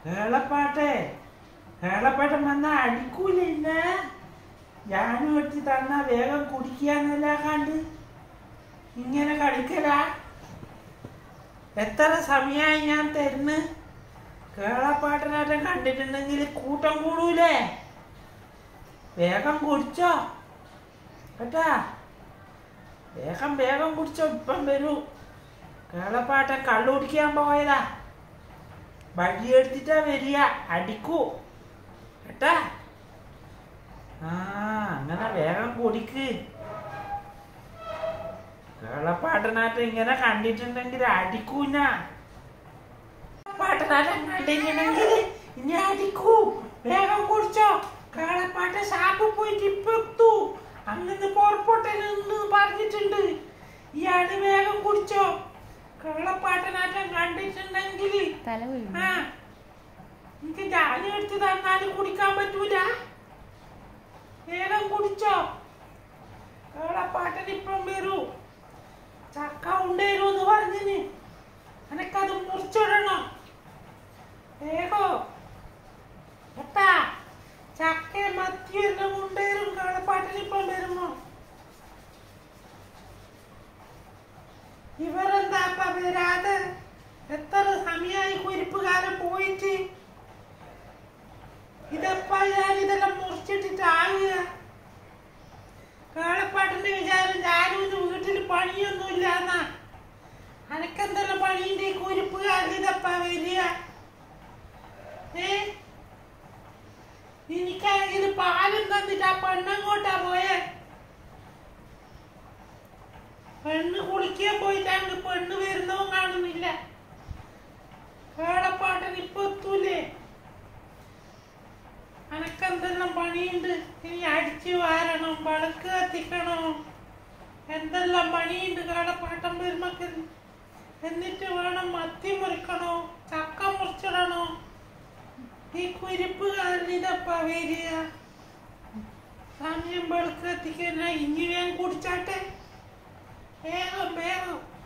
കേളപ്പാട്ടെ കേളപ്പാട്ടൻ വന്ന അടിക്കൂല ഇന്നെ ഞാനും വെച്ച് തന്ന വേഗം കുടിക്കാന്നല്ല കണ്ട് ഇങ്ങനെ കളിക്കല എത്ര സമയമായി ഞാൻ തരുന്ന് കേളപ്പാട്ടനാറ്റം കണ്ടിട്ടുണ്ടെങ്കിൽ കൂട്ടം കൂടൂലേ വേഗം കുടിച്ചോ കേട്ടാ വേഗം വേഗം കുടിച്ചോ ഇപ്പം വരൂ കേളപ്പാട്ടൻ കള്ളു കുടിക്കാൻ പോയതാ വഴിയെടുത്തിട്ടാ വരിക അടിക്കൂ കേട്ടാ ആ അങ്ങനെ വേഗം കുടിക്ക് കേളപ്പാട്ടനാട്ടം ഇങ്ങനെ കണ്ടിട്ടുണ്ടെങ്കിൽ അടിക്കൂന പാട്ടനാട്ടം കണ്ടിട്ടുണ്ടെങ്കിൽ ഇനി അടിക്കൂ വേഗം കുടിച്ചോ കേളപ്പാട്ട ഷാപ്പ് പോയിട്ട് ഇപ്പൊ എത്തൂ അങ്ങനെ പുറപ്പെട്ടെന്ന് പറഞ്ഞിട്ടുണ്ട് ഇയാള് വേഗം കുടിച്ചോ കേളപ്പാട്ടനാട്ടം കണ്ടിട്ടുണ്ടെങ്കിൽ തല വീഴും ആ എനിക്ക് ജാതി എടുത്ത് തന്നാലും കുടിക്കാൻ പറ്റൂല വേഗം കുടിച്ചോ കേളപ്പാട്ടൻ ഇപ്പം വരൂ ചക്ക ഉണ്ടേരൂന്ന് പറഞ്ഞിന് എനക്കത് മുറിച്ചിടണം വേഗോ എത്താ ചക്ക മത്തിയെല്ലാം ഉണ്ടേരും കേളപ്പാട്ടൻ ഇപ്പം വരുമോ ഇവരെന്താ അപ്പ വരാതെ എത്ര സമയമായി കുരിപ്പുകാരൻ പോയിട്ട് ഇതപ്പ ഞാൻ ഇതെല്ലാം മുറിച്ചിട്ടിട്ടാകുക കേളപ്പാട്ടിന്റെ വിചാരം ഞാനും ഇന്ന് വീട്ടിൽ പണിയൊന്നുമില്ല എന്നാ അനക്കെന്തെല്ലാം പണിയുണ്ട് ഈ കുരിപ്പുകാരൻ ഇതപ്പ വരിക ഏ എനിക്കാണെങ്കിൽ പാലും തന്നിട്ട് ആ പെണ്ണങ്ങോട്ടാ പോയേ പെണ്ണ് കുളിക്കാൻ പോയിട്ടാണ് പെണ്ണ് വരുന്നതും കാണുന്നില്ല കേളപ്പാട്ടൻ ഇപ്പൊ എത്തൂലേ അനക്കെന്തെല്ലാം പണിയുണ്ട് ഇനി അടിച്ചു വാരണം വിളക്ക് കത്തിക്കണം എന്തെല്ലാം പണിയുണ്ട് കേളപ്പാട്ടൻ വരുമ്പക്ക് എന്നിട്ട് വേണം മത്തി മുറിക്കണോ ചക്ക മുറിച്ചിടണോ ഈ കുരിപ്പ് കാരണം ഇതപ്പ വരിക സമയം വിളക്ക് കത്തിക്കാൻ ഇനി വേഗം കുടിച്ചാട്ടെ വേഗം വേഗം